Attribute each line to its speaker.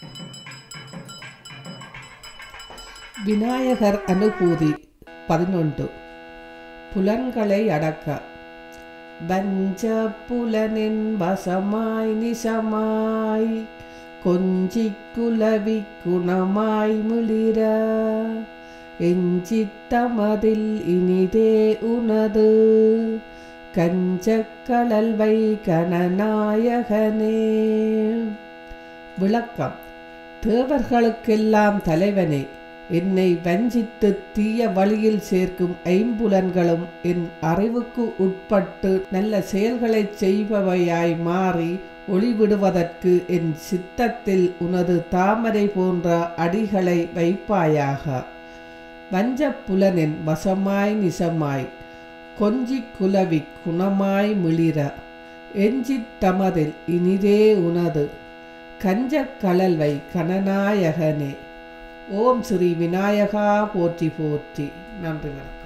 Speaker 1: விநாயகர் அனுபூதி பதினொன்று புலன்களை அடக்க வஞ்ச புலனின் வசமாய் நிசமாய் கொஞ்சிக் குலவி குணமாய் மிளிர எஞ்சித்தமதில் இனிதே உனது கஞ்சக்கடல்வை கணநாயகனே விளக்கம் தேவர்களுக்கெல்லாம் தலைவனே என்னை வஞ்சித்து தீய வழியில் சேர்க்கும் ஐம்புலன்களும் என் அறிவுக்கு உட்பட்டு நல்ல செயல்களைச் செய்பவையாய் மாறி ஒளிவிடுவதற்கு என் சித்தத்தில் உனது தாமரை போன்ற அடிகளை வைப்பாயாக வஞ்சப் புலனின் வசமாய் நிசமாய் கொஞ்சிக் குலவி குணமாய் மிளிர எஞ்சித் தமதில் இனிதே உனது கஞ்சக் கழல்வை கணநாயகனே ஓம் ஸ்ரீ விநாயகா போற்றி போற்றி நன்றி வணக்கம்